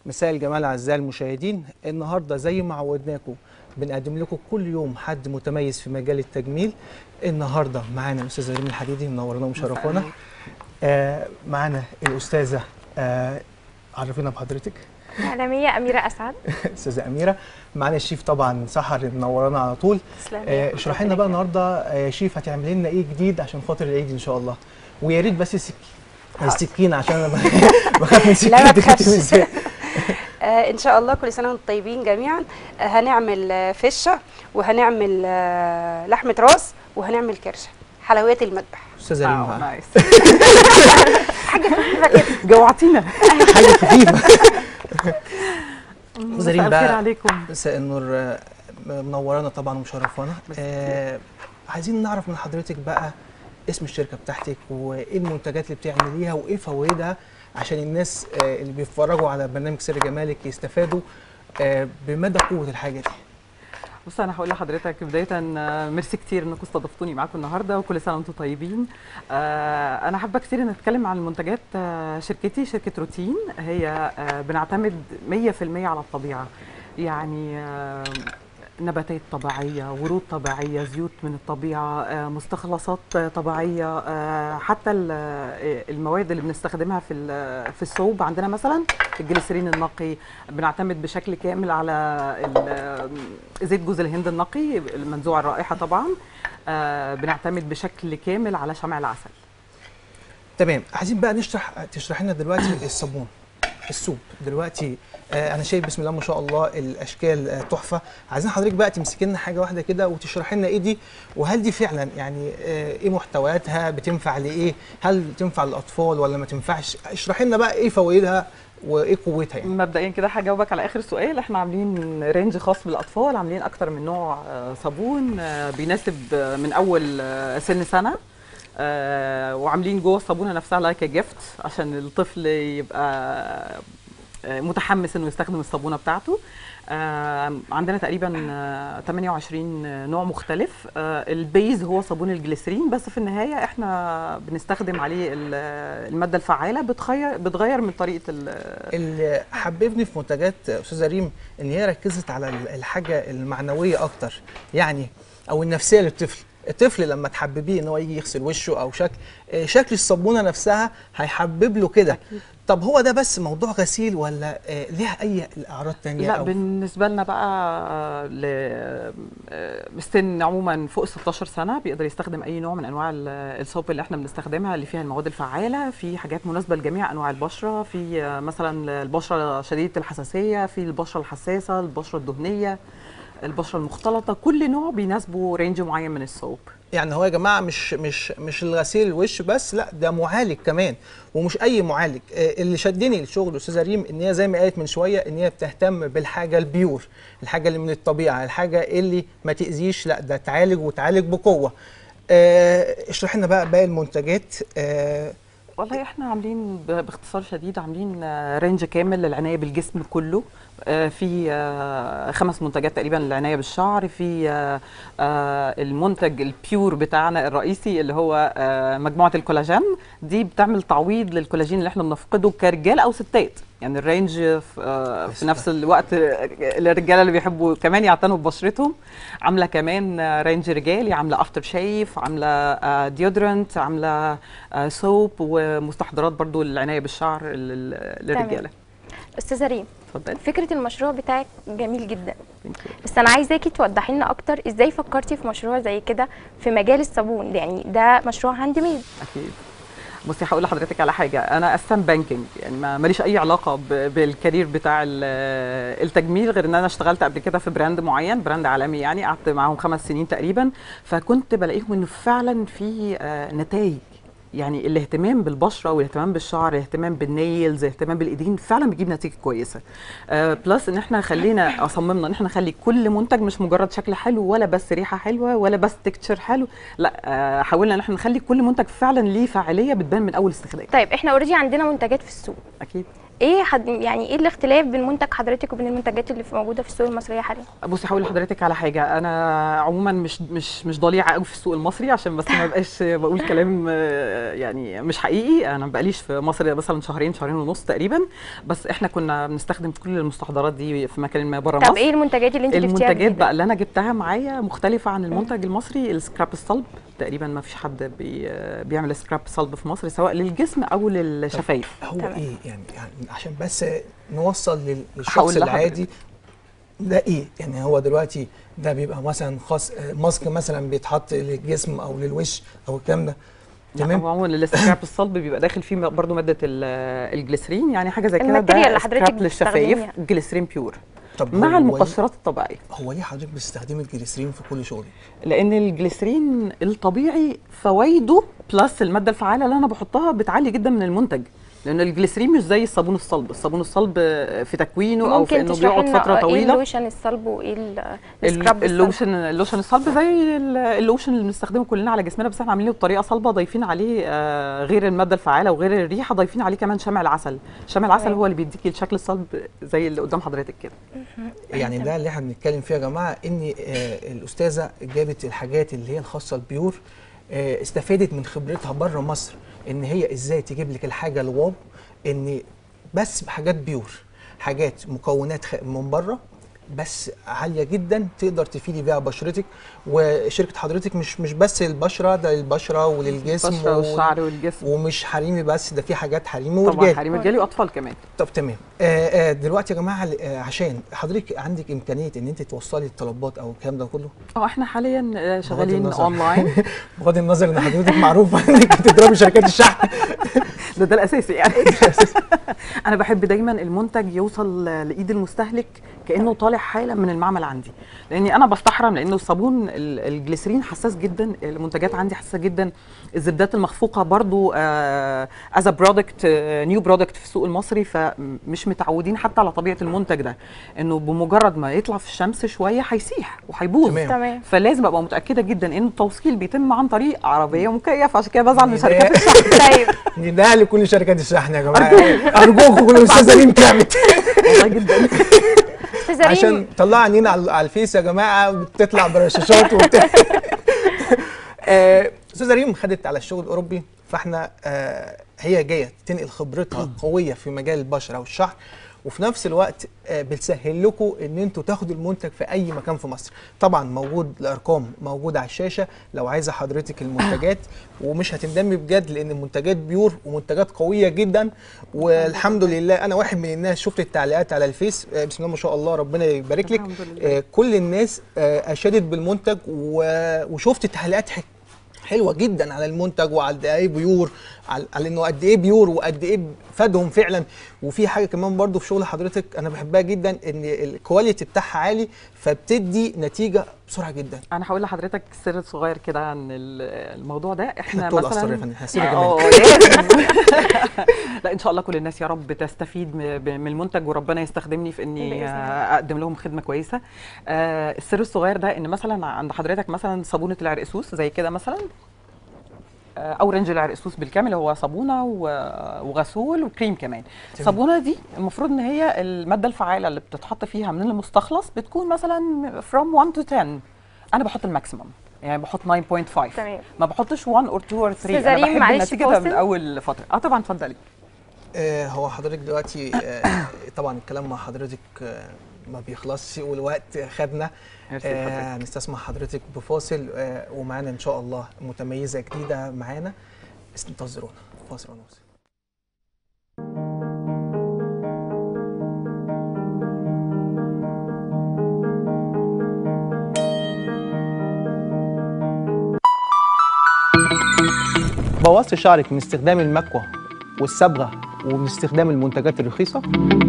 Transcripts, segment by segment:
مساء الجمال اعزائي المشاهدين النهارده زي ما عودناكم بنقدم لكم كل يوم حد متميز في مجال التجميل النهارده معانا الاستاذه ريم الحديدي منورانا ومشرفانا آه معانا الاستاذه آه عرفينا بحضرتك إعلامية أميرة أسعد استاذه اميره معانا الشيف طبعا سحر منورانا على طول تسلمي آه، اشرحي لنا بقى النهارده آه، شيف هتعملي لنا ايه جديد عشان خاطر العيد ان شاء الله ويا ريت بس السك... السكينه عشان انا بخ- بخاف من لا ما سكينتك تخافش ازاي آه ان شاء الله كل سنه وانتم طيبين جميعا آه هنعمل آه، فشه وهنعمل آه لحمه راس وهنعمل كرشه حلويات المذبح استاذه ريم آه، بقى. نايس حاجه خفيفه كده جوعتينا حاجه خفيفه استاذه ريم مساء الخير بقى عليكم مساء النور آه، منورانا طبعا ومشرفانا آه عايزين نعرف من حضرتك بقى اسم الشركه بتاعتك وايه المنتجات اللي بتعمليها وايه فوائدها عشان الناس آه اللي بيتفرجوا على برنامج سر جمالك يستفادوا آه بمدى قوه الحاجه دي بص انا هقول لحضرتك بدايه آه، ميرسي كتير انكم استضفتوني معاكم النهارده وكل سنه وانتم طيبين آه، انا حابه كتير ان اتكلم عن المنتجات آه، شركتي شركه روتين هي آه، بنعتمد 100% على الطبيعه يعني آه، نباتات طبيعيه ورود طبيعيه زيوت من الطبيعه آه، مستخلصات آه، طبيعيه آه، حتى ال- آه، المواد اللي بنستخدمها في ال- في الصوب عندنا مثلا الجليسرين النقي بنعتمد بشكل كامل على ال- زيت جوز الهند النقي منزوع الرائحه طبعا آه، بنعتمد بشكل كامل على شمع العسل تمام عايزين بقى نشرح تشرح لنا دلوقتي الصابون السوب دلوقتي آه انا شايف بسم الله ما شاء الله الاشكال آه تحفه عايزين حضرتك بقى تمسكي لنا حاجه واحده كده وتشرحي لنا ايه دي وهل دي فعلا يعني آه ايه محتوياتها بتنفع لايه هل تنفع للاطفال ولا ما تنفعش اشرحي لنا بقى ايه فوائدها وايه قوتها يعني مبدئيا كده هجاوبك على اخر سؤال احنا عاملين رينج خاص بالاطفال عاملين اكتر من نوع آه، صابون آه، بيناسب آه، من اول آه، سن سنه آه، وعاملين جوه الصابونه نفسها لايك جيفت عشان الطفل يبقى آه، متحمس انه يستخدم الصابونه بتاعته آه، عندنا تقريبا آه، 28 نوع مختلف آه، البيز هو صابون الجليسرين بس في النهايه احنا بنستخدم عليه ال- الماده الفعاله بتغير بتغير من طريقه ال- اللي حببني في منتجات استاذه ريم ان هي ركزت على ال- الحاجه المعنويه اكتر يعني او النفسيه للطفل الطفل لما تحببيه ان هو يجي يغسل وشه او شكل آه، شكل الصابونه نفسها هيحبب له كده طب هو ده بس موضوع غسيل ولا آه، ليها اي اعراض تانية لا أو بالنسبه لنا بقى للسن عموما فوق 16 سنه بيقدر يستخدم اي نوع من انواع ال- الصوب اللي احنا بنستخدمها اللي فيها المواد الفعاله في حاجات مناسبه لجميع انواع البشره في آه، مثلا البشره شديده الحساسيه في البشره الحساسه البشره الدهنيه البشره المختلطه كل نوع بيناسبه رينج معين من الصوب يعني هو يا جماعه مش مش مش الغسيل الوش بس لا ده معالج كمان ومش اي معالج آه، اللي شدني لشغل استاذه ريم ان هي زي ما قالت من شويه ان هي بتهتم بالحاجه البيور الحاجه اللي من الطبيعه الحاجه اللي ما تاذيش لا ده تعالج وتعالج بقوه آه، اشرح لنا بقى باقي المنتجات آه، والله احنا عاملين ب- باختصار شديد عاملين آه، رينج كامل للعنايه بالجسم كله آه، في آه، خمس منتجات تقريبا للعنايه بالشعر في آه، آه، المنتج البيور بتاعنا الرئيسي اللي هو آه، مجموعه الكولاجين دي بتعمل تعويض للكولاجين اللي احنا بنفقده كرجال او ستات يعني الرينج في, آه، في نفس الوقت الرجاله اللي بيحبوا كمان يعتنوا ببشرتهم عامله كمان آه، رينج رجالي عامله افتر شيف عامله ديودرنت عامله آه، سوب ومستحضرات برضو للعنايه بالشعر لل- للرجاله أستاذة ريم اتفضل فكرة المشروع بتاعك جميل جدا بس أنا عايزاكي توضحي لنا أكتر إزاي فكرتي في مشروع زي كده في مجال الصابون يعني ده مشروع هاند ميد اكيد بصي هقول لحضرتك على حاجه انا اساسا بانكينج يعني ما ماليش اي علاقه ب- بالكارير بتاع ال- التجميل غير ان انا اشتغلت قبل كده في براند معين براند عالمي يعني قعدت معاهم خمس سنين تقريبا فكنت بلاقيهم انه فعلا في نتائج يعني الاهتمام بالبشره والاهتمام بالشعر الاهتمام بالنيلز الاهتمام بالايدين فعلا بيجيب نتيجه كويسه آه بلس ان احنا خلينا اصممنا ان احنا نخلي كل منتج مش مجرد شكل حلو ولا بس ريحه حلوه ولا بس تكتشر حلو لا آه حاولنا ان احنا نخلي كل منتج فعلا ليه فاعليه بتبان من اول استخدام طيب احنا اوريدي عندنا منتجات في السوق اكيد ايه حد يعني ايه الاختلاف بين منتج حضرتك وبين المنتجات اللي في موجوده في السوق المصريه حاليا بصي هقول لحضرتك على حاجه انا عموما مش مش مش ضليعه قوي في السوق المصري عشان بس ما بقاش بقول كلام آه، يعني مش حقيقي انا ما بقاليش في مصر مثلا شهرين شهرين ونص تقريبا بس احنا كنا بنستخدم كل المستحضرات دي في مكان ما بره طب مصر ايه المنتجات اللي انت جبتيها المنتجات جديدة؟ بقى اللي انا جبتها معايا مختلفه عن المنتج المصري السكراب الصلب تقريبا ما فيش حد بي بيعمل سكراب صلب في مصر سواء للجسم او للشفايف هو تمام. ايه يعني, يعني عشان بس نوصل لل- للشخص هقول لحضرتك. العادي ده ايه يعني هو دلوقتي ده بيبقى مثلا خاص آه، ماسك مثلا بيتحط للجسم او للوش او الكلام ده تمام هو عموما السكراب الصلب بيبقى داخل فيه برضو ماده ال- الجليسرين يعني حاجه زي كده الماتيريال ده اللي حضرتك سكراب للشفايف بتستخدميها. جليسرين بيور طب مع هو المقشرات الطبيعيه ليه- هو ليه حضرتك بتستخدمي الجليسرين في كل شغلك لان الجليسرين الطبيعي فوائده بلس الماده الفعاله اللي انا بحطها بتعلي جدا من المنتج لان الجليسرين مش زي الصابون الصلب الصابون الصلب في تكوينه او في ممكن انه تشرحي بيقعد لنا فتره ايه طويله اللوشن الصلب وايه ال- ال- السكراب الصلب اللوشن اللوشن الصلب زي ال- اللوشن اللي بنستخدمه كلنا على جسمنا بس احنا عاملينه بطريقه صلبه ضايفين عليه آه، غير الماده الفعاله وغير الريحه ضايفين عليه كمان شمع العسل شمع العسل تمام. هو اللي بيديكي الشكل الصلب زي اللي قدام حضرتك كده يعني ده اللي احنا بنتكلم فيه يا جماعه ان آه، الاستاذه جابت الحاجات اللي هي الخاصه البيور آه، استفادت من خبرتها بره مصر ان هي ازاي تجيب لك الحاجه الواو ان بس بحاجات بيور حاجات مكونات خ- من بره بس عاليه جدا تقدر تفيدي بيها بشرتك وشركه حضرتك مش مش بس البشره ده للبشره وللجسم البشره و- والشعر والجسم ومش حريمي بس ده في حاجات حريمي طبعا ورجالي حريم رجالي واطفال كمان طب تمام آه آه دلوقتي يا جماعه آه عشان حضرتك عندك امكانيه ان انت توصلي الطلبات او الكلام ده كله اه احنا حاليا آه، شغالين النظر. اونلاين بغض النظر ان حضرتك معروفه انك بتضربي شركات الشحن ده ده الاساسي يعني انا بحب دايما المنتج يوصل لايد المستهلك كانه طالع حالا من المعمل عندي لاني انا بستحرم لانه الصابون ال- الجليسرين حساس جدا المنتجات عندي حساسه جدا الزبدات المخفوقه برضو از برودكت نيو برودكت في السوق المصري فمش متعودين حتى على طبيعه المنتج ده انه بمجرد ما يطلع في الشمس شويه هيسيح وهيبوظ تمام. تمام فلازم ابقى متاكده جدا ان التوصيل بيتم عن طريق عربيه مكيفه عشان كده بزعل من ده- شركات الشحن طيب نداء لكل شركات الشحن يا جماعه ارجوكم كل الاستاذه ريم تعمل والله جدا استاذه ريم عشان طلع عينينا على على الفيس يا جماعه بتطلع برشاشات وبتاع آه، استاذه ريم خدت على الشغل الاوروبي فاحنا آه، هي جايه تنقل خبرتها القويه في مجال البشره والشعر وفي نفس الوقت آه، بتسهل لكم ان انتوا تاخدوا المنتج في اي مكان في مصر طبعا موجود الارقام موجوده على الشاشه لو عايزه حضرتك المنتجات ومش هتندمي بجد لان المنتجات بيور ومنتجات قويه جدا والحمد لله انا واحد من الناس شفت التعليقات على الفيس آه، بسم الله ما شاء الله ربنا يبارك لك الحمد لله. آه، كل الناس آه، اشادت بالمنتج و- وشفت تعليقات ح- حلوه جدا على المنتج وعلى قد ايه بيور على, على انه قد ايه بيور وقد ايه فادهم فعلا وفي حاجه كمان برضو في شغل حضرتك انا بحبها جدا ان الكواليتي بتاعها عالي فبتدي نتيجه بسرعه جدا انا هقول لحضرتك سر صغير كده عن ال- الموضوع ده احنا طول مثلا أسرار يا فندم، هسيبك اه كمان. لازم. لا ان شاء الله كل الناس يا رب تستفيد م- ب- من المنتج وربنا يستخدمني في اني بإذن الله. آه، اقدم لهم خدمه كويسه آه، السر الصغير ده ان مثلا عند حضرتك مثلا صابونه العرقسوس زي كده مثلا آه، او رنج العرقسوس بالكامل هو صابونه و- وغسول وكريم كمان الصابونه دي المفروض ان هي الماده الفعاله اللي بتتحط فيها من المستخلص بتكون مثلا from 1 to 10 انا بحط الماكسيمم يعني بحط 9.5 تمام. ما بحطش 1 اور 2 اور 3 أستاذة انا ريم، بحب معلش النتيجه ده من فاصل. اول فتره اه طبعا اتفضلي آه، هو حضرتك دلوقتي آه، طبعا الكلام مع حضرتك آه، ما بيخلصش والوقت خدنا ميرسي آه، لحضرتك. هنستسمع حضرتك بفاصل آه، ومعانا ان شاء الله متميزه جديده معانا انتظرونا فاصل ونوصل بوظت شعرك من استخدام المكوى والصبغه ومن استخدام المنتجات الرخيصه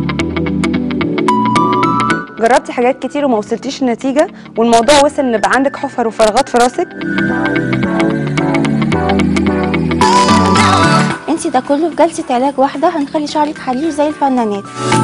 جربتي حاجات كتير وما وصلتيش النتيجه والموضوع وصل ان بقى عندك حفر وفراغات في راسك انسي ده كله في جلسة علاج واحدة هنخلي شعرك حرير زي الفنانات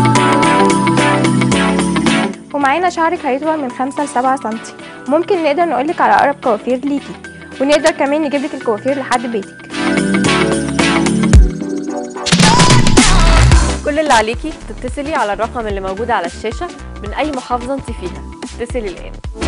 ومعانا شعرك هيطول من 5 ل 7 سم ممكن نقدر نقولك على اقرب كوافير ليكي ونقدر كمان نجيب لك الكوافير لحد بيتك كل اللي عليكي تتصلي على الرقم اللي موجود على الشاشة من أي محافظة انت فيها اتصلي الآن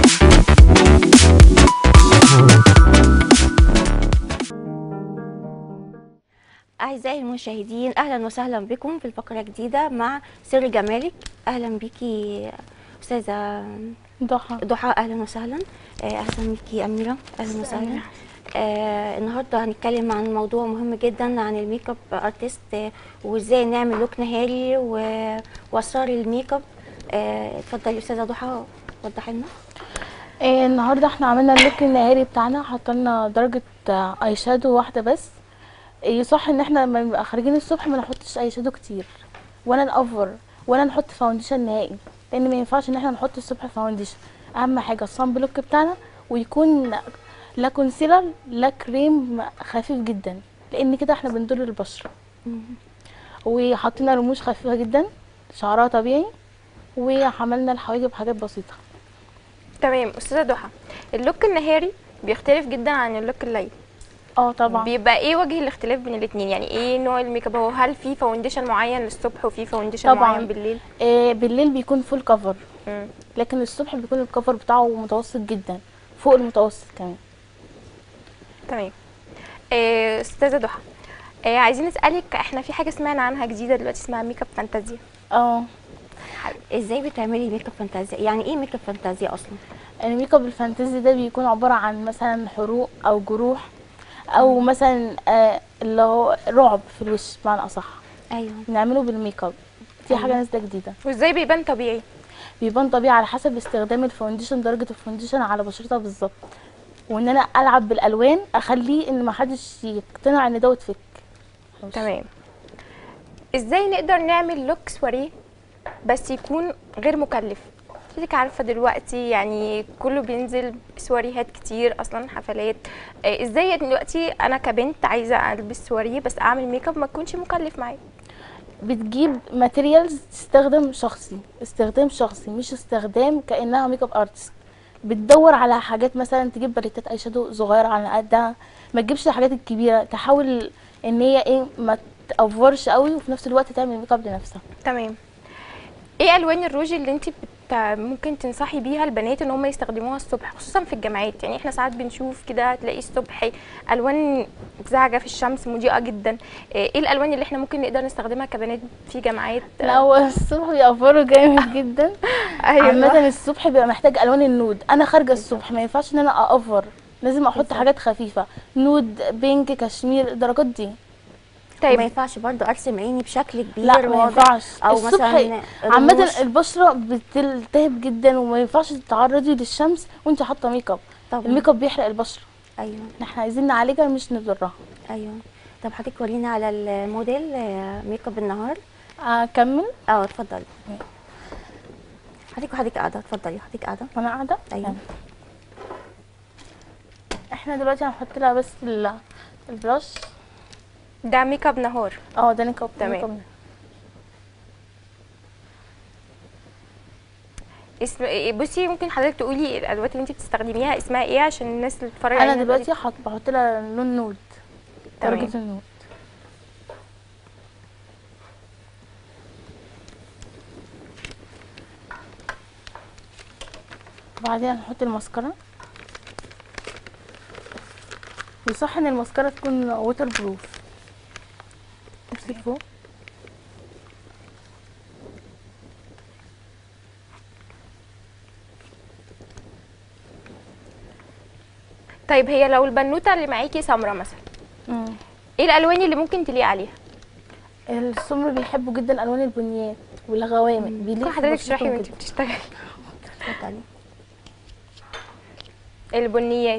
أعزائي المشاهدين أهلا وسهلا بكم في الفقرة جديدة مع سر جمالك أهلا بيكي أستاذة ضحى ضحى أهلا وسهلا آه، أهلا بيكي أميرة أهلا وسهلا آه النهارده هنتكلم عن موضوع مهم جدا عن الميك اب ارتست آه، وازاي نعمل لوك نهاري و- واسرار الميك اب آه، اتفضلي استاذه ضحى وضحي لنا إيه النهارده احنا عملنا اللوك النهاري بتاعنا حطينا درجه آه، اي شادو واحده بس إيه صح ان احنا لما نبقى خارجين الصبح ما نحطش اي شادو كتير ولا نأفر ولا نحط فاونديشن نهائي لان ما ينفعش ان احنا نحط الصبح فاونديشن اهم حاجه الصن بلوك بتاعنا ويكون لا كونسيلر لا كريم خفيف جدا لان كده احنا بنضر البشره وحطينا رموش خفيفه جدا شعرها طبيعي وعملنا الحواجب حاجات بسيطه تمام استاذه ضحى اللوك النهاري بيختلف جدا عن اللوك الليلي اه طبعا بيبقى ايه وجه الاختلاف بين الاثنين يعني ايه نوع الميك اب هو هل في فاونديشن معين للصبح وفي فاونديشن طبعاً. معين بالليل إيه بالليل بيكون فول كفر مم. لكن الصبح بيكون الكفر بتاعه متوسط جدا فوق المتوسط كمان تمام آه، استاذه ضحى آه، عايزين نسالك احنا في حاجه سمعنا عنها جديده دلوقتي اسمها ميك اب فانتازيا اه ازاي بتعملي ميك اب فانتازيا يعني ايه ميك اب فانتازيا اصلا الميك اب الفانتازي ده بيكون عباره عن مثلا حروق او جروح او مثلا آه اللي هو رعب في الوش بمعنى اصح ايوه بنعمله بالميك اب دي حاجه نازله جديده وازاي بيبان طبيعي بيبان طبيعي على حسب استخدام الفاونديشن درجه الفاونديشن على بشرتها بالظبط وان انا العب بالالوان اخليه ان محدش يقتنع ان دوت فيك تمام ازاي نقدر نعمل لوك سواريه بس يكون غير مكلف حضرتك عارفه دلوقتي يعني كله بينزل سواريهات كتير اصلا حفلات آه، ازاي دلوقتي انا كبنت عايزه البس سواريه بس اعمل ميك اب ما يكونش مكلف معايا بتجيب ماتيريالز تستخدم شخصي استخدام شخصي مش استخدام كانها ميك اب ارتست بتدور على حاجات مثلا تجيب باليتات اي شادو صغيره على قدها ما تجيبش الحاجات الكبيره تحاول ان هي ايه ما تأفورش قوي وفي نفس الوقت تعمل ميك اب لنفسها تمام ايه الوان الروج اللي انت بت... ممكن تنصحي بيها البنات ان هم يستخدموها الصبح خصوصا في الجامعات يعني احنا ساعات بنشوف كده تلاقي الصبح الوان زعجه في الشمس مضيئه جدا ايه الالوان اللي احنا ممكن نقدر نستخدمها كبنات في جامعات لا هو الصبح بيأفوروا جامد جدا عامة الصبح بيبقى محتاج الوان النود انا خارجه الصبح ما ينفعش ان انا أأفور لازم احط حاجات خفيفه نود بينك كشمير الدرجات دي ما طيب ينفعش برضو ارسم عيني بشكل كبير لا ما واضح ينفعش او الصبح مثلا عامة رموش. البشرة بتلتهب جدا وما ينفعش تتعرضي للشمس وانت حاطة ميك اب طبعا الميك اب بيحرق البشرة ايوه احنا عايزين نعالجها مش نضرها ايوه طب حضرتك ورينا على الموديل آه، ميك اب النهار اكمل اه اتفضلي حضرتك وحضرتك قاعده اتفضلي حضرتك قاعده وانا قاعدة ايوه احنا دلوقتي هنحط لها بس ال- البلاش ده ميك اب نهار اه ده ميك اب تمام. ميك اب. اسم إيه- بصي ممكن حضرتك تقولي الادوات اللي انت بتستخدميها اسمها ايه عشان الناس اللي بتتفرج انا علينا دلوقتي حط بحط لها لون نود تمام. درجة النود وبعدين هنحط الماسكارا ويصح ان الماسكارا تكون ووتر بروف نفس فوق طيب هي لو البنوته اللي معاكي سمره مثلا مم. ايه الالوان اللي ممكن تليق عليها السمر بيحبوا جدا الوان البنيات والغوامق بيليق ممكن في حضرتك بشرتهم تشرحي وانت جدا. بتشتغلي اتفضلي البنيات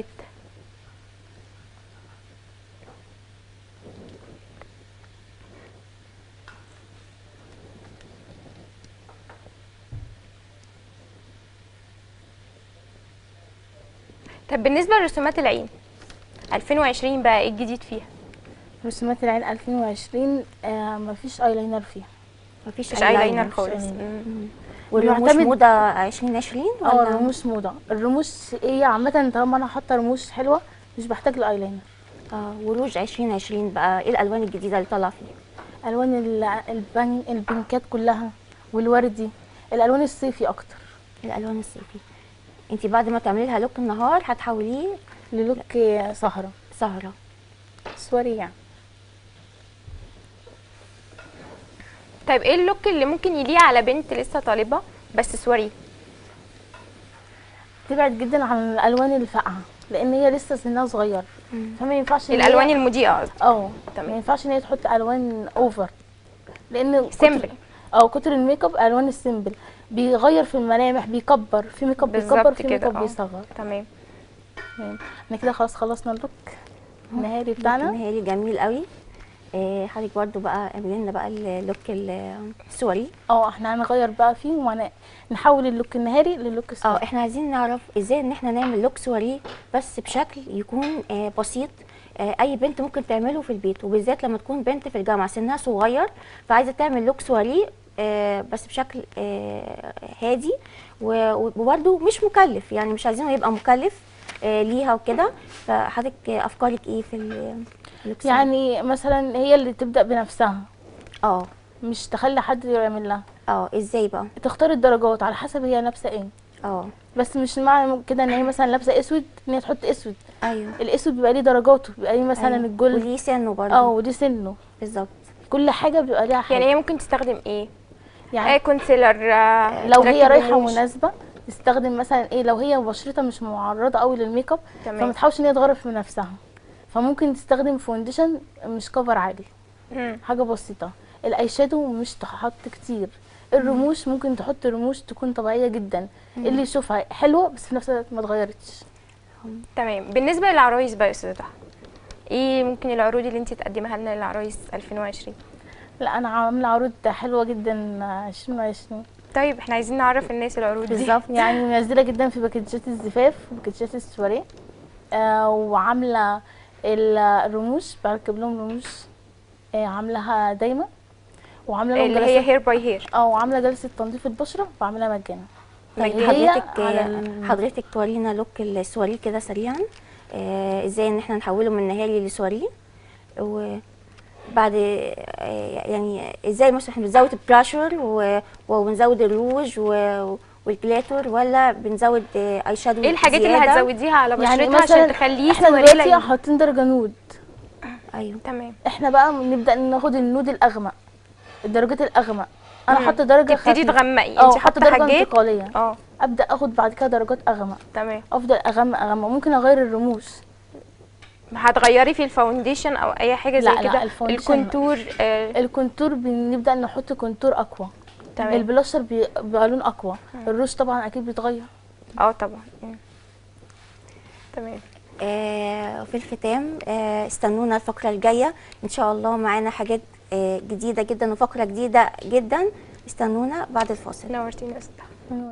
طب بالنسبه لرسومات العين 2020 بقى ايه الجديد فيها رسومات العين 2020 آه مفيش ايلاينر فيها مفيش مش ايلاينر مفيش خالص ايلاينر. مم. والرموش بيعتمد- موضه 2020 اه ولا الرموش موضة الرموش هي عامة طالما انا حاطة رموش حلوة مش بحتاج الايلاينر اه وروج 2020 بقى ايه الالوان الجديده اللي طالعه فيه الوان ال- البن البنكات كلها والوردي الالوان الصيفي اكتر الالوان الصيفي انت بعد ما تعملي لها لوك النهار هتحوليه للوك سهره سهره سوري يعني طيب ايه اللوك اللي ممكن يليق على بنت لسه طالبه بس سوري تبعد جدا عن الالوان الفاقعه لان هي لسه سنها صغير فما ينفعش إن هي- الالوان المضيئه قصدي. اه تمام. ما ينفعش ان هي تحط الوان اوفر لان كتر- سيمبل. اه كتر الميك اب الوان السيمبل بيغير في الملامح بيكبر في ميك اب بيكبر بالظبط في ميك كده اب اه بيصغر تمام تمام احنا كده خلاص خلصنا اللوك النهاري بتاعنا نهاري جميل قوي آه، حضرتك برضو بقى اعملي لنا بقى اللوك ال- السوري اه احنا هنغير بقى فيه ونحول اللوك النهاري للوك اه السوري احنا عايزين نعرف ازاي ان احنا نعمل لوك سواريه بس بشكل يكون آه بسيط آه اي بنت ممكن تعمله في البيت وبالذات لما تكون بنت في الجامعه سنها صغير فعايزه تعمل لوك سواريه آه بس بشكل آه هادي و- وبرده مش مكلف يعني مش عايزينه يبقى مكلف آه ليها وكده فحضرتك آه، افكارك ايه في ال- اللوك سواريه؟ يعني مثلا هي اللي تبدا بنفسها اه مش تخلي حد يعمل لها اه ازاي بقى تختار الدرجات على حسب هي لابسه ايه اه بس مش معنى كده ان هي مثلا لابسه اسود ان هي تحط اسود ايوه الاسود بيبقى ليه درجاته بيبقى ليه مثلا أيوة. الجلد وليه سنه برضه اه ودي سنه بالظبط كل حاجه بيبقى ليها حاجه يعني هي ممكن تستخدم ايه يعني ايه كونسيلر آه، لو هي تركب رايحه رموش. مناسبه تستخدم مثلا ايه لو هي بشرتها مش معرضه قوي للميك اب تمام. فما تحاولش ان هي تغرف في نفسها فممكن تستخدم فونديشن مش كفر عالي مم. حاجه بسيطه الاي شادو مش تحط كتير الرموش ممكن تحط رموش تكون طبيعيه جدا اللي يشوفها حلوه بس في نفس الوقت ما اتغيرتش تمام بالنسبه للعرايس بقى يا استاذه ضحى ايه ممكن العروض اللي انت تقدمها لنا للعرايس 2020 لا انا عامله عروض حلوه جدا 2020 طيب احنا عايزين نعرف الناس العروض دي بالظبط يعني منزله جدا في باكيتات الزفاف وباكيتات السواريه آه وعامله ال- الرموش بركب لهم رموش آه عاملاها دايما وعامله لهم اللي هي جلسات هير باي هير اه وعامله جلسه تنظيف البشره بعملها مجانا طيب هدية حضرتك على آه، ال- حضرتك تورينا لوك السواريه كده سريعا آه، ازاي ان احنا نحوله من نهاري لسواريه وبعد آه، يعني ازاي مثلا احنا بنزود البراشر و- وبنزود الروج و- والجلاتور ولا بنزود آه، اي شادو ايه الحاجات اللي زيادة؟ هتزوديها على بشرتها يعني عشان مثلا تخليه احنا سواريه دلوقتي لين؟ حاطين درجه نود ايوه تمام احنا بقى نبدا ناخد النود الاغمق الدرجات الاغمق انا مم. حاطه درجه تبتدي خفيفة. تغمقي اه انت حاطه حاطه درجه حاجات انتقاليه اه ابدا اخد بعد كده درجات اغمق تمام افضل اغمق اغمق ممكن اغير الرموش هتغيري في الفاونديشن او اي حاجه زي لا، لا، كده الفاونديشن الكونتور آه الكونتور بنبدا نحط كونتور اقوى تمام البلاشر بي- بيبقى لون اقوى الروج طبعا اكيد بيتغير اه طبعا مم. تمام آه، في الختام آه، استنونا الفقرة الجاية إن شاء الله معانا حاجات آه، جديدة جدا وفقرة جديدة جدا استنونا بعد الفاصل نورتينا يا استاذ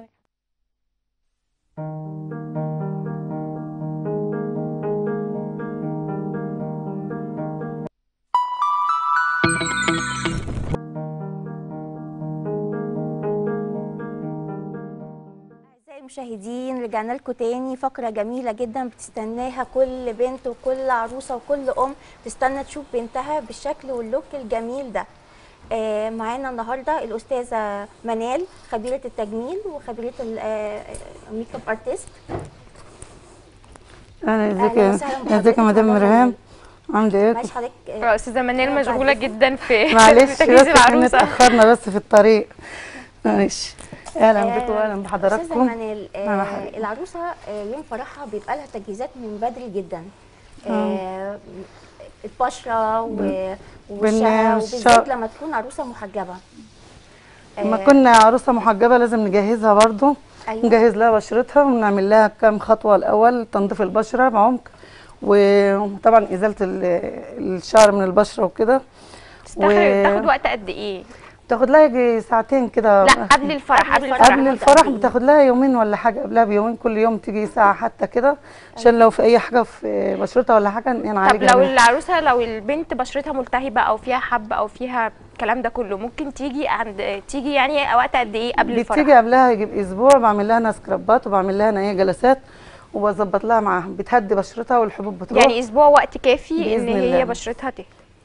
أعزائي المشاهدين رجعنا لكم تاني فقرة جميلة جدا بتستناها كل بنت وكل عروسة وكل أم بتستنى تشوف بنتها بالشكل واللوك الجميل ده آه، معانا النهارده الأستاذة منال خبيرة التجميل وخبيرة ال- آه، الميك اب ارتست اهلا ازيك أهلا يا وسهلا ازيك يا بحضرتك مدام مدام مرهام منال. عامله ايه معلش حضرتك آه، اه استاذه منال بعد مشغوله إذنك. جدا في معلش في تجهيز بس احنا العروسه اتاخرنا بس في الطريق معلش اهلا آه، بكم واهلا أستاذة بحضراتكم منال نعم يا آه حبيبتي. العروسة آه يوم فرحها بيبقى لها تجهيزات من بدري جدا آه البشرة و- ووشها والشعر. وبالذات لما تكون عروسة محجبة لما كنا عروسه محجبه لازم نجهزها برضو أيوة. نجهز لها بشرتها ونعمل لها كام خطوه الاول تنظيف البشره بعمق وطبعا ازاله ال- الشعر من البشره وكده تستخدم تاخد وقت قد ايه تاخد لها يجي ساعتين كده لا قبل الفرح قبل الفرح قبل الفرح بتاخد لها يومين ولا حاجه قبلها بيومين كل يوم تيجي ساعه حتى كده عشان لو في اي حاجه في بشرتها ولا حاجه طب نعالجها لو منها. العروسه لو البنت بشرتها ملتهبه او فيها حب او فيها الكلام ده كله ممكن تيجي عند تيجي يعني وقت قد ايه قبل الفرح بتيجي قبلها يجي باسبوع بعمل لها انا سكرابات وبعمل لها انا ايه جلسات وبظبط لها معاها بتهدي بشرتها والحبوب بتروح يعني اسبوع وقت كافي ان بإذن هي الله. بشرتها تهدى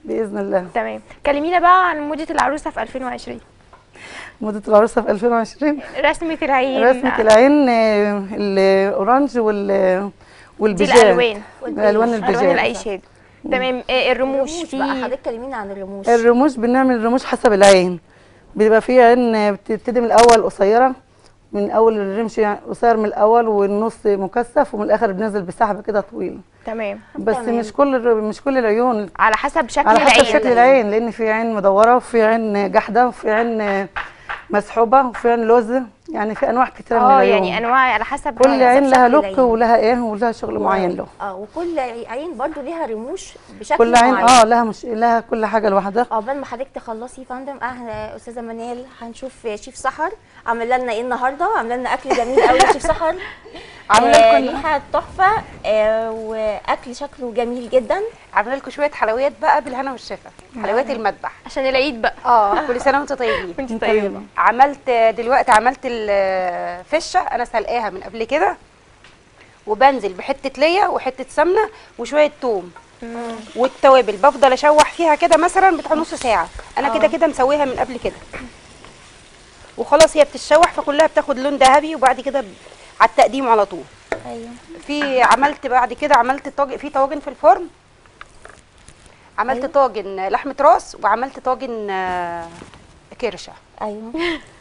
باذن الله تمام كلمينا بقى عن موضه العروسه في 2020 موضه العروسه في 2020 رسمه العين رسمه العين آه، الاورانج وال دي والبيجان الالوان الوان الوان البيجان الاي شادو تمام آه، الرموش الرموش بقى في حضرتك كلمينا عن الرموش الرموش بنعمل الرموش حسب العين بيبقى في عين بتبتدي من الاول قصيره من اول الرمش يعني قصير من الاول والنص مكثف ومن الاخر بننزل بسحبه كده طويله تمام بس تمام. مش كل الر- مش كل العيون على حسب شكل على حسب العين شكل العين لان في عين مدوره وفي عين جحده وفي عين مسحوبه وفي عين لوز يعني في انواع كتيره من اه العيون يعني انواع على حسب كل حسب عين لها شكل لوك العين. ولها ايه ولها شغل معين له اه وكل عين برضو ليها رموش بشكل كل عين معين اه لها مش لها كل حاجه لوحدها عقبال ما حضرتك تخلصي يا فندم اه استاذه منال هنشوف شيف سحر عامله لنا ايه النهارده عامله لنا اكل جميل قوي يا شيف سحر عاملة آه لكم- ريحه تحفه آه واكل شكله جميل جدا عامله لكم شويه حلويات بقى بالهنا والشفا حلويات المذبح عشان العيد بقى اه كل سنه وانتم طيبين وانت طيبه عملت دلوقتي عملت الفشه انا سلقاها من قبل كده وبنزل بحته ليا وحته سمنه وشويه توم والتوابل بفضل اشوح فيها كده مثلا بتاع نص ساعه انا كده كده مسويها من قبل كده وخلاص هي بتتشوح فكلها بتاخد لون ذهبي وبعد كده ب- على التقديم على طول ايوه في عملت بعد كده عملت طاجن في طواجن في الفرن عملت أيوة. طاجن لحمه راس وعملت طاجن آه، كرشه ايوه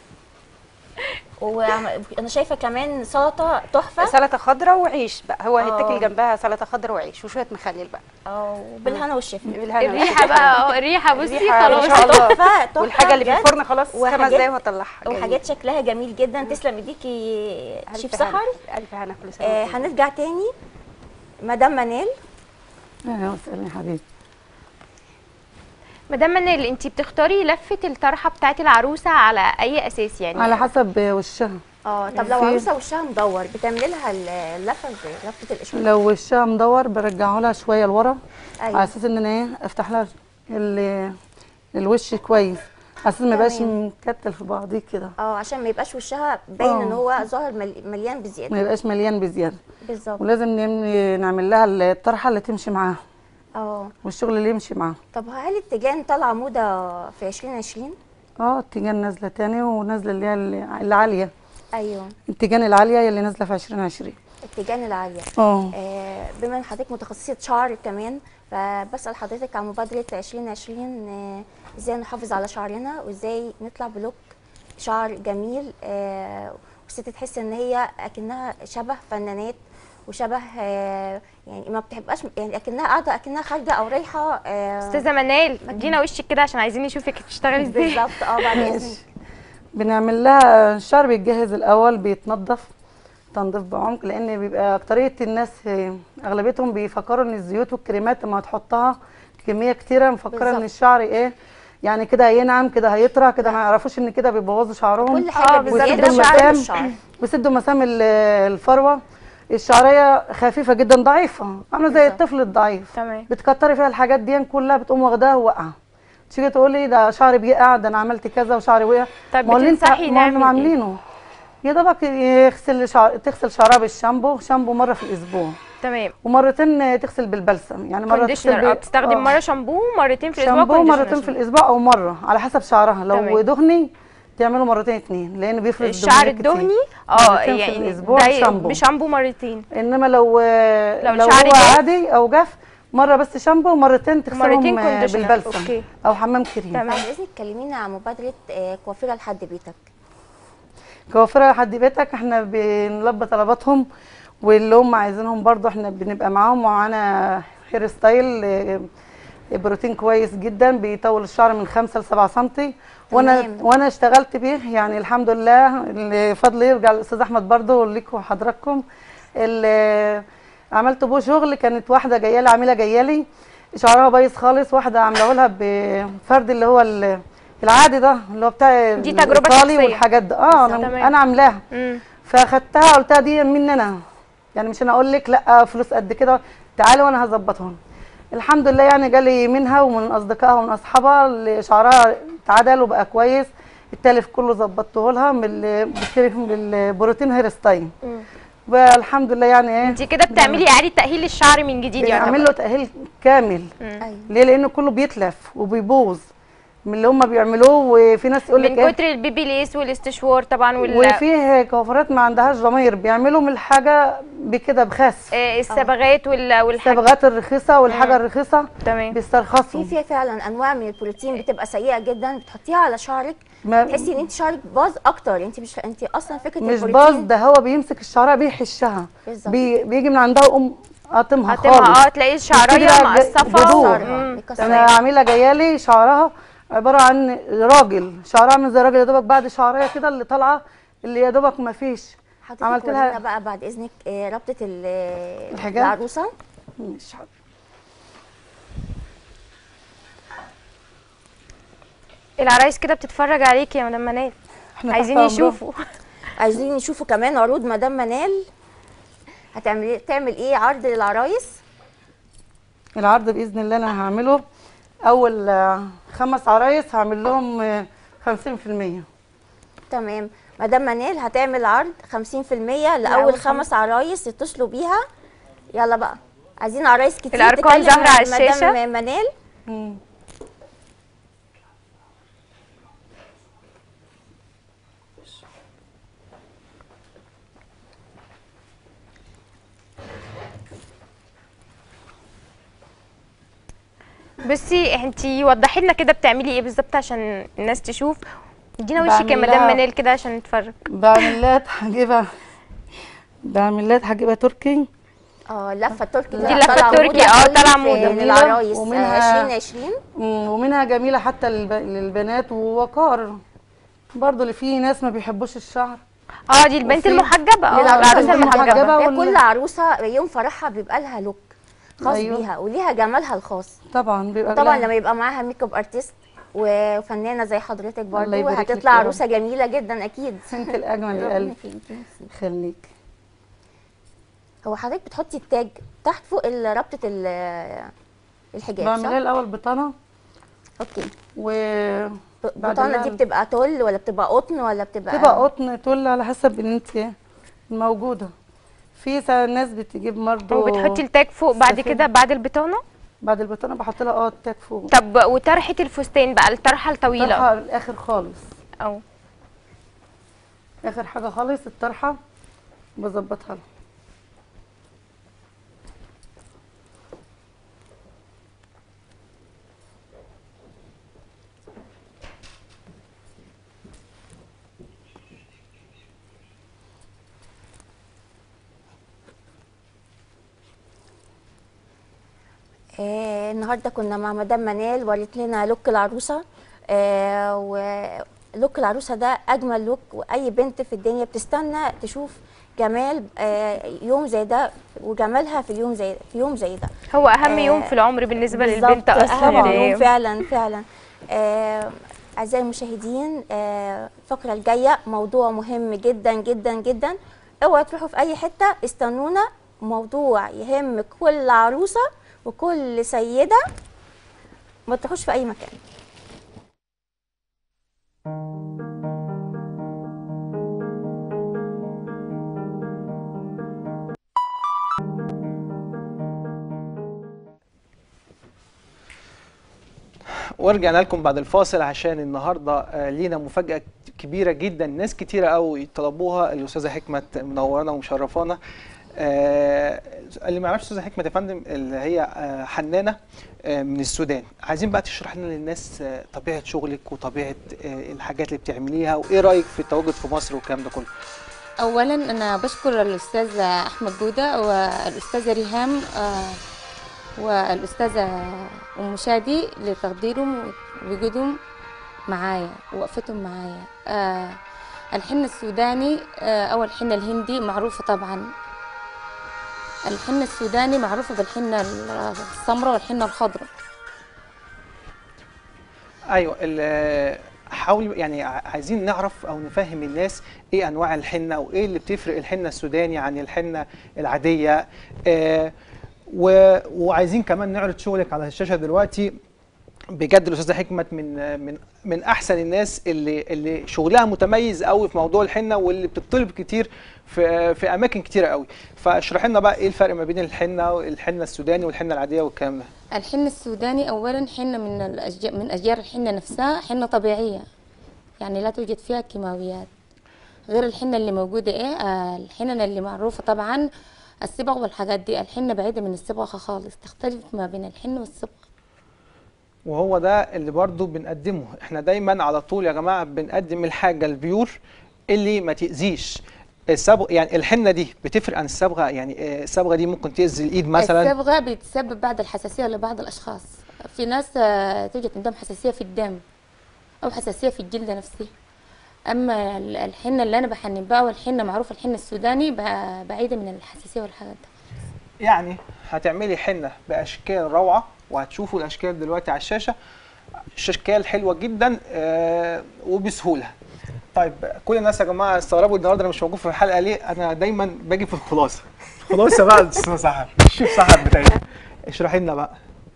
وانا شايفه كمان سلطه تحفه سلطه خضراء وعيش بقى هو آه. هيتاكل جنبها سلطه خضراء وعيش وشويه مخلل بقى اه بالهنا والشفا بالهنا الريحه بقى اه الريحه بصي الريحة ما خلاص شاء الله تحفه تحفه والحاجه اللي في بجد. الفرن خلاص خمس وحاجات- دقايق وهطلعها جميل. وحاجات شكلها جميل جدا تسلم ايديكي ألف شيف هنا. سحر الف هنا كل سنه آه وأنتم طيبين. هنرجع تاني مدام منال اهلا وسهلا يا حبيبي مدام منال انت بتختاري لفه الطرحه بتاعت العروسه على اي اساس يعني على حسب وشها اه طب لو في- عروسه وشها مدور بتعملي لها ال- اللفه ازاي لفه الاشواك لو وشها مدور برجعه لها شويه لورا على ايوه اساس ان انا ايه افتح لها ال- الوش كويس على اساس ما يبقاش تمام. مكتل في بعضيه كده اه عشان ما يبقاش وشها باين آه. ان هو ظاهر مل- مليان ما بزياده يبقاش مليان بزياده بالظبط ولازم نعمل- نعمل لها الطرحه اللي تمشي معاها اه والشغل اللي يمشي معاها طب هل التيجان طالعه موضه في 2020 اه التيجان نازله تاني ونازله اللي هي ال- العاليه ايوه التيجان العاليه هي اللي نازله في 2020 التيجان العاليه اه آه، بما ان حضرتك متخصصه شعر كمان فبسال حضرتك عن مبادره 2020 آه، ازاي نحافظ على شعرنا وازاي نطلع بلوك شعر جميل آه، والست تحس ان هي اكنها شبه فنانات وشبه آه، يعني ما بتبقاش يعني اكنها قاعده اكنها خارجه او رايحه آه، استاذه منال ادينا وشك كده عشان عايزين نشوفك بتشتغلي ازاي بالظبط اه بعد اذنك ماشي بنعمل لها الشعر بيتجهز الاول بيتنضف تنظيف بعمق لان بيبقى اكتريه الناس آه، اغلبيتهم بيفكروا ان الزيوت والكريمات لما هتحطها كميه كتيره مفكره ان بالظبط. الشعر ايه يعني كده هينعم كده هيطرى كده ما يعرفوش ان كده بيبوظوا شعرهم كل حاجه آه، بالظبط. بزياده ويسدوا شعر المسام بالشعر ويسدوا مسام ال- الفروه الشعريه خفيفه جدا ضعيفه عامله زي بالظبط. الطفل الضعيف تمام بتكتري فيها الحاجات دي كلها بتقوم واخداها وواقعه تيجي تقولي ده شعري بيقع ده انا عملت كذا وشعري وقع طب ما هو اللي انت بتنصحي ما هو اللي نعمل ايه؟ عاملينه يا دوبك يغسل شعر تغسل شعرها بالشامبو شامبو مره في الاسبوع تمام ومرتين تغسل بالبلسم يعني مره تغسل كونديشنر اه بال- بتستخدم آه. مره شامبو مرتين في الاسبوع شامبو كونديشنر. مرتين في الاسبوع او مره على حسب شعرها لو تمام. دهني تعمله مرتين اتنين لان بيفرز الشعر دهنيات كتير. الدهني اه مرتين في يعني الاسبوع ده شامبو بشامبو مرتين انما لو لو لو الشعر هو جاف؟ عادي او جاف مره بس شامبو ومرتين تغسلهم مرتين آه، كونديشنر. بالبلسم أوكي. او حمام كريم تمام. بعد اذنك كلمينا عن مبادره آه، كوافيره لحد بيتك كوافره لحد بيتك احنا بنلبي طلباتهم واللي هم عايزينهم برضو احنا بنبقى معاهم ومعانا هير ستايل اه، بروتين كويس جدا بيطول الشعر من 5 ل 7 سم وانا تمام. وانا اشتغلت بيه يعني الحمد لله الفضل يرجع للاستاذ احمد برضو ليكوا وحضراتكم ال- عملت بيه شغل كانت واحده جايه لي عامله جايه لي شعرها بايظ خالص واحده عامله لها بفرد اللي هو ال- العادي ده اللي هو بتاع دي تجربة الإيطالي شخصية. والحاجات ده اه تمام. انا, أنا عاملاها مم. فاخدتها قلتها دي مني انا يعني مش انا اقول لك لا فلوس قد كده تعالي وانا هظبطهم الحمد لله يعني جالي منها ومن اصدقائها ومن اصحابها اللي شعرها اتعدل وبقى كويس التالف كله ظبطته لها بال- بالكريم- بالبروتين هير ستايل مم. والحمد لله يعني ايه انت كده بتعملي اعاده تاهيل للشعر من جديد يعني بنعمل له تاهيل كامل ايوه ليه لانه كله بيتلف وبيبوظ من اللي هم بيعملوه وفي ناس يقول لك من ايه كتر البيبي ليس والاستشوار طبعا وال وفيه كوافرات ما عندهاش ضمير بيعملوا من الحاجه بكده بخس آه، الصبغات وال والحاجات الصبغات الرخيصه والحاجه الرخيصه تمام بيسترخصوا في فيها فعلا انواع من البروتين بتبقى سيئه جدا بتحطيها على شعرك ما- تحسي ان انت شعرك باظ اكتر انت مش انت اصلا فكره مش البروتين باظ ده هو بيمسك الشعره بيحشها بالظبط. بي بيجي من عندها ويقوم قاطمها هتبقى خالص اه تلاقي الشعريه بقى ج- مقصفه جذور. مم. بيكسرها. انا عامله جايالي شعرها عباره عن راجل شعرها عامل زي راجل يا دوبك بعد شعريه كده اللي طالعه اللي يا دوبك ما فيش حضرتك عملت ورينا لها بقى بعد اذنك آه، ربطه ال- الحجاب؟ العروسه مش حاضر. العرايس كده بتتفرج عليك يا مدام منال احنا عايزين تحت أمرهم. يشوفوا عايزين نشوفوا كمان عروض مدام منال هتعمل تعمل ايه عرض للعرايس العرض باذن الله انا هعمله اول آه، خمس عرايس هعمل لهم آه، 50% تمام مدام منال هتعمل عرض 50% لاول خمس عرايس اتصلوا بيها يلا بقى عايزين عرايس كتير الأرقام تكلم ظاهرة على مدام الشاشة. منال مم. بصي انتي وضحي لنا كده بتعملي ايه بالظبط عشان الناس تشوف ادينا وشك يا بعمل مدام لها- منال كده عشان نتفرج بعمل لها هجيبها بعمل لها هجيبها تركي اه اللفه التركي دي اللفة التركي، اه، طالعة موضة. للعرايس ومنها- 2020 مم، ومنها جميله حتى للب- للبنات ووقار برضه اللي في ناس ما بيحبوش الشعر اه دي البنت وفي- المحجبه اه للعروسة العروسه المحجبة. المحجبه هي وال- كل عروسه يوم فرحها بيبقى لها لوك خاص أيوة. بيها وليها جمالها الخاص طبعا بيبقى طبعا لها- لما يبقى معاها ميك اب ارتست وفنانه زي حضرتك الله برضه يبارك لك هتطلع يا رب. عروسه جميله جدا اكيد انت الاجمل يا قلبي خليك هو حضرتك بتحطي التاج تحت فوق ال- ربطه ال- الحجاب بعمل لها صح؟ الاول بطانه اوكي و ب- بعد البطانه ما- دي بتبقى تل ولا بتبقى قطن ولا بتبقى تبقى قطن تقول على حسب ان انت موجوده في سا- ناس بتجيب برضه وبتحطي التاج فوق بعد سفين. كده بعد البطانه بعد البطانه بحط لها اه التاج فوق طب وطرحه الفستان بقى الطرحه الطويله طرحه الاخر خالص اه اخر حاجه خالص الطرحه بظبطها لها آه النهارده كنا مع مدام منال وريت لنا لوك العروسه آه ولوك العروسه ده اجمل لوك واي بنت في الدنيا بتستنى تشوف جمال آه يوم زي ده وجمالها في اليوم زي في يوم زي ده هو اهم آه، يوم في العمر بالنسبه بالظبط، للبنت اصلا أهم يعني يوم فعلا فعلا آه، اعزائي المشاهدين آه، الفقره الجايه موضوع مهم جدا جدا جدا اوعوا تروحوا في اي حته استنونا موضوع يهم كل عروسه وكل سيده ما تروحوش في اي مكان ورجعنا لكم بعد الفاصل عشان النهارده آه، لينا مفاجاه كبيره جدا ناس كتيره قوي طلبوها الاستاذه حكمه منورانا ومشرفانا آه، اللي ما يعرفش استاذه حكمه يا فندم اللي هي آه، حنانه آه، من السودان عايزين بقى تشرح لنا للناس آه، طبيعه شغلك وطبيعه آه، الحاجات اللي بتعمليها وايه رايك في التواجد في مصر والكلام ده كله اولا انا بشكر الاستاذ احمد جوده والاستاذه ريهام آه، والاستاذه ام شادي لتقديرهم ووجودهم معايا ووقفتهم معايا آه، الحنة السوداني آه، او الحنة الهندي معروفة طبعا الحنة السوداني معروفة بالحنة السمراء والحنة الخضراء ايوه ال- حاول يعني ع- عايزين نعرف او نفهم الناس ايه انواع الحنه وايه اللي بتفرق الحنه السوداني عن الحنه العاديه آه و- وعايزين كمان نعرض شغلك على الشاشه دلوقتي بجد الاستاذه حكمت من من من احسن الناس اللي اللي شغلها متميز قوي في موضوع الحنه واللي بتطلب كتير في في اماكن كتيره قوي فاشرح لنا بقى ايه الفرق ما بين الحنه الحنه السوداني والحنه العاديه والكلام ده الحنة السوداني أولا حنة من الأشجار من أشجار الحنة نفسها حنة طبيعية يعني لا توجد فيها كيماويات غير الحنة اللي موجودة إيه آه الحنة اللي معروفة طبعا الصبغ والحاجات دي الحنة بعيدة من الصبغة خالص تختلف ما بين الحنة والصبغ وهو ده اللي برضو بنقدمه احنا دايما على طول يا جماعه بنقدم الحاجه البيور اللي ما تاذيش الصبغ يعني الحنه دي بتفرق عن الصبغه يعني آه، الصبغه دي ممكن تاذي الايد مثلا الصبغة بتسبب بعض الحساسية لبعض الأشخاص في ناس آه، توجد عندهم حساسية في الدم أو حساسية في الجلد نفسه أما ال- الحنة اللي أنا بحنن بها والحنة معروفة الحنة السوداني ب- بعيدة من الحساسية والحاجات دي يعني هتعملي حنه باشكال روعه وهتشوفوا الاشكال دلوقتي على الشاشه اشكال حلوه جدا آه وبسهوله طيب كل الناس يا جماعه استغربوا النهارده انا مش موجود في الحلقه ليه انا دايما باجي في الخلاصه خلاصه بقى الاستاذ سحر الشيف سحر بتاعي اشرحي لنا بقى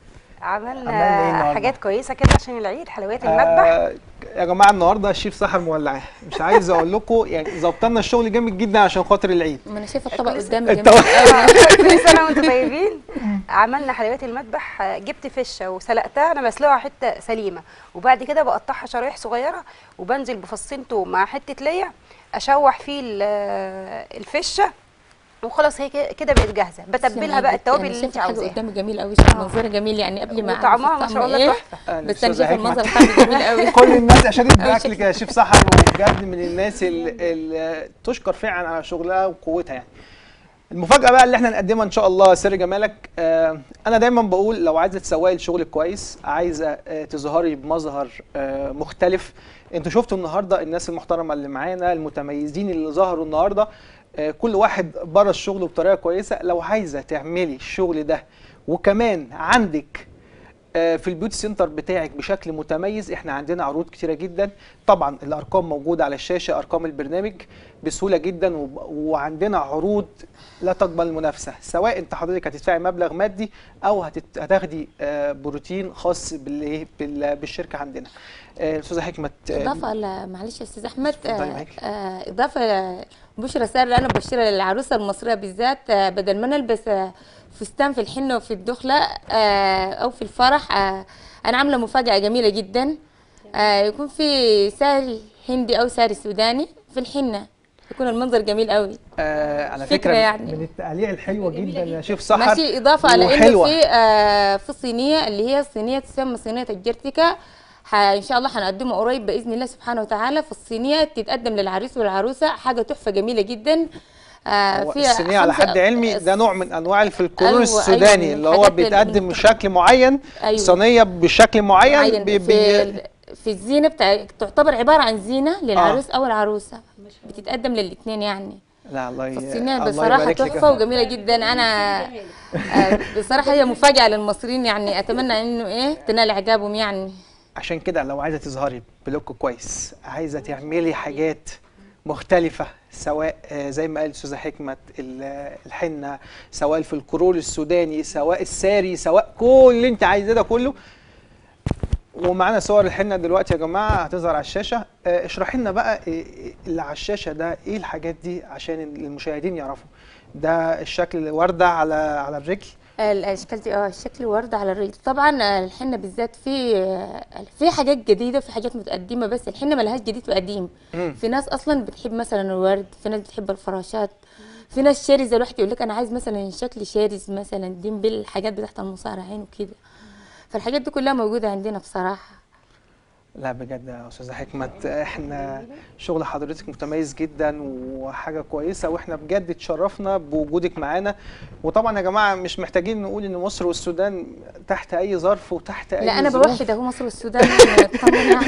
عملنا إيه عملنا النهاردة؟ حاجات كويسه كده عشان العيد حلويات المذبح آه يا جماعه النهارده الشيف سحر مولعاه مش عايز اقول لكم يعني ظبط لنا الشغل جامد جدا عشان خاطر العيد ما أنا شايفة الطبق قدامي جميل الطبق- كل سنه وانتم طيبين عملنا حلويات المذبح آه، جبت فشه وسلقتها انا بسلقها حته سليمه وبعد كده بقطعها شرايح صغيره وبنزل بفصين توم مع حته ليا اشوح فيه ال- آه، الفشه وخلاص هي كده- كده بقت جاهزه بتبلها بقى التوابل اللي انت حاجة عاوزاها قدامي جميل قوي شايفة منظرها جميل يعني قبل ما أعرف وطعمها ما الطعم شاء الله إيه، تحفه بس أنا الأستاذة شايفة حكمة. المنظر طعمه جميل قوي كل الناس اشادت باكلك يا شيف سحر وبجد من الناس اللي تشكر فعلا على شغلها وقوتها يعني المفاجاه بقى اللي احنا نقدمها ان شاء الله سر جمالك آه انا دايما بقول لو عايزه تسوقي الشغل كويس عايزه آه تظهري بمظهر آه مختلف انتوا شفتوا النهارده الناس المحترمه اللي معانا المتميزين اللي ظهروا النهارده آه كل واحد بره الشغل بطريقه كويسه لو عايزه تعملي الشغل ده وكمان عندك آه، في البيوتي سنتر بتاعك بشكل متميز احنا عندنا عروض كتيره جدا طبعا الارقام موجوده على الشاشه ارقام البرنامج بسهوله جدا وب- وعندنا عروض لا تقبل المنافسه سواء انت حضرتك هتدفعي مبلغ مادي او هتت- هتاخدي آه، بروتين خاص بالايه بال- بالشركه عندنا آه، استاذه حكمه آه، اضافه ل- معلش يا استاذ احمد اتفضلي آه، معاكي. آه، اضافه بشرى ساره اللي انا ببشرها للعروسه المصريه بالذات آه، بدل ما نلبس آه، فستان في الحنه وفي الدخله آه، او في الفرح آه، انا عامله مفاجاه جميله جدا آه، يكون في ساري هندي او ساري سوداني في الحنه يكون المنظر جميل قوي آه على فكرة فكره يعني. من التقاليع الحلوه جدا يا شيف سحر ماشي اضافه على انه وحلوة. في آه في صينيه اللي هي صينيه تسمى صينيه الجرتكه ح- ان شاء الله هنقدمها قريب باذن الله سبحانه وتعالى في الصينيه تتقدم للعريس والعروسه حاجه تحفه جميله جدا آه هو فيها الصينيه على خمسة- حد علمي ده نوع من انواع الفلكلور أيوة، السوداني أيوة، من اللي هو الحاجات اللي بيتقدم من- بشكل معين أيوة. صينيه بشكل معين معين بي في بي ال- في الزينه بتاع تعتبر عباره عن زينه للعروس او العروسه بتتقدم للاثنين يعني لا الله ي- فالصينيه الله بصراحه يبارك لك. تحفه وجميله جدا انا آه، بصراحه هي مفاجاه للمصريين يعني اتمنى انه ايه تنال اعجابهم يعني عشان كده لو عايزه تظهري بلوك كويس عايزه تعملي حاجات مختلفة سواء آه، زي ما قال الأستاذة حكمة ال- الحنة سواء الفلكلور السوداني سواء الساري سواء كل اللي أنت عايزاه ده كله ومعانا صور الحنة دلوقتي يا جماعة هتظهر على الشاشة آه، اشرحي لنا بقى إيه- إيه اللي على الشاشة ده إيه الحاجات دي عشان المشاهدين يعرفوا ده الشكل وردة على على الرجل الاشكال دي اه الشكل ورد على الرجل طبعا آه، الحنه بالذات في آه، في حاجات جديده وفي حاجات متقدمه بس الحنه ملهاش جديد وقديم مم. في ناس اصلا بتحب مثلا الورد في ناس بتحب الفراشات في ناس شرزه الواحد يقول لك انا عايز مثلا شكل شارز مثلا ديمبل الحاجات بتاعت المصارعين وكده فالحاجات دي كلها موجوده عندنا بصراحه لا بجد يا استاذه حكمت احنا شغل حضرتك متميز جدا وحاجه كويسه واحنا بجد اتشرفنا بوجودك معانا وطبعا يا جماعه مش محتاجين نقول ان مصر والسودان تحت اي ظرف وتحت اي لا انا ظروف. بوحد اهو مصر والسودان اطمن يعني.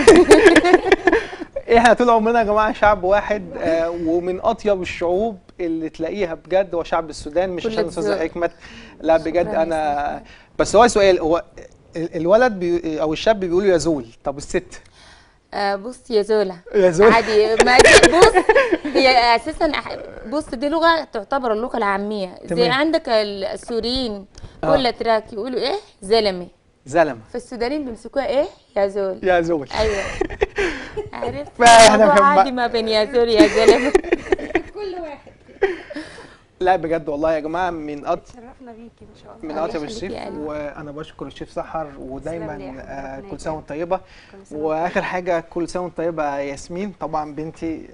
احنا طول عمرنا يا جماعه شعب واحد آه ومن اطيب الشعوب اللي تلاقيها بجد هو شعب السودان مش كل عشان استاذه الذوق. حكمت لا بجد شكراً انا بس هو سؤال هو ال- الولد بي او الشاب بيقولوا يزول طب الست آه بص يا زولا يا زول عادي ما دي بص هي اساسا أح- بص دي لغه تعتبر اللغه العاميه زي تمام. عندك ال- السوريين آه. ولا تراك يقولوا ايه زلمه زلمه فالسودانيين بيمسكوها ايه يا زول يا زول ايوه عرفت ما إحنا الموضوع بنحب- عادي ما بين يا زول يا زلمه لا بجد والله يا جماعه من أط... شرفنا بيكي ان شاء الله من الله اطيب يخليك الشيف يا قلبي. وانا بشكر الشيف سحر ودايما تسلم لي يا آه، حبيبي، كل سنه ربنا وانت طيبه كل سنة واخر حاجه كل سنه وانت طيبه يا ياسمين طبعا بنتي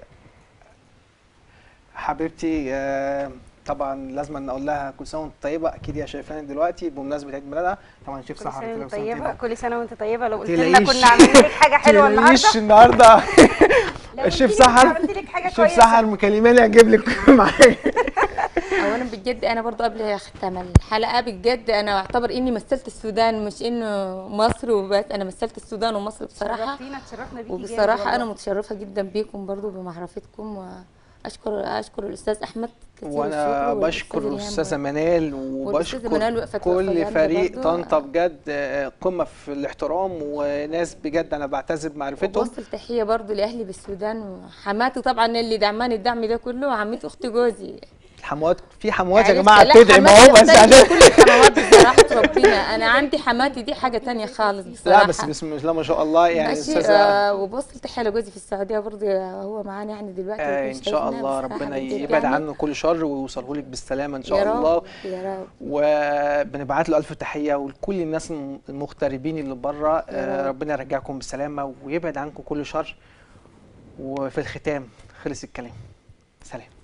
حبيبتي آه، طبعا لازم أن اقول لها كل سنه وانت طيبه اكيد هي شايفاني دلوقتي بمناسبه عيد ميلادها طبعا الشيف كل سحر سنه كل وانت سنة وأنت طيبه كل سنه وانت طيبه لو قلت لنا تلاقيش- كنا عاملين لك حاجه حلوه تلاقيش النهارده النهارده لو الشيف قلت لك سحر عملت لك حاجه الشيف كويسه سحر مكلماني اجيب لك معايا اولا بجد انا برضو قبل ختام الحلقه بجد انا اعتبر اني مثلت السودان مش انه مصر وبس انا مثلت السودان ومصر بصراحه شرفتينا اتشرفنا بيكي جامد وبصراحه انا والله. متشرفه جدا بيكم برضو بمعرفتكم واشكر اشكر الاستاذ احمد كتير وانا الشكر بشكر والأستاذ الاستاذه إلهام منال والأستاذة منال وبشكر وقفت وقفة كل جامدة فريق برضو. طنطا بجد آه، قمه في الاحترام وناس بجد انا بعتز بمعرفتهم وبوصل تحيه برضو لاهلي بالسودان وحماتي طبعا اللي دعماني الدعم ده كله وعمتي اختي جوزي الحموات في حموات يا عرفت؟ جماعه لا، بتدعم حماتي اهو بس أختي عشان كل الحموات بصراحه ربنا انا عندي حماتي دي حاجه تانية خالص بصراحه لا بس بسم الله ما شاء الله يعني ماشي استاذه آه وبوصل تحيه لجوزي في السعوديه برضه هو معانا يعني دلوقتي آه ومش ان شاء شايفنا الله بصراحة ربنا بجد يبعد يعني. عنه كل شر ويوصله لك بالسلامه ان شاء يا رب، الله يا رب وبنبعت له الف تحيه ولكل الناس الم- المغتربين اللي بره آه رب. ربنا يرجعكم بالسلامه ويبعد عنكم كل شر وفي الختام خلص الكلام سلام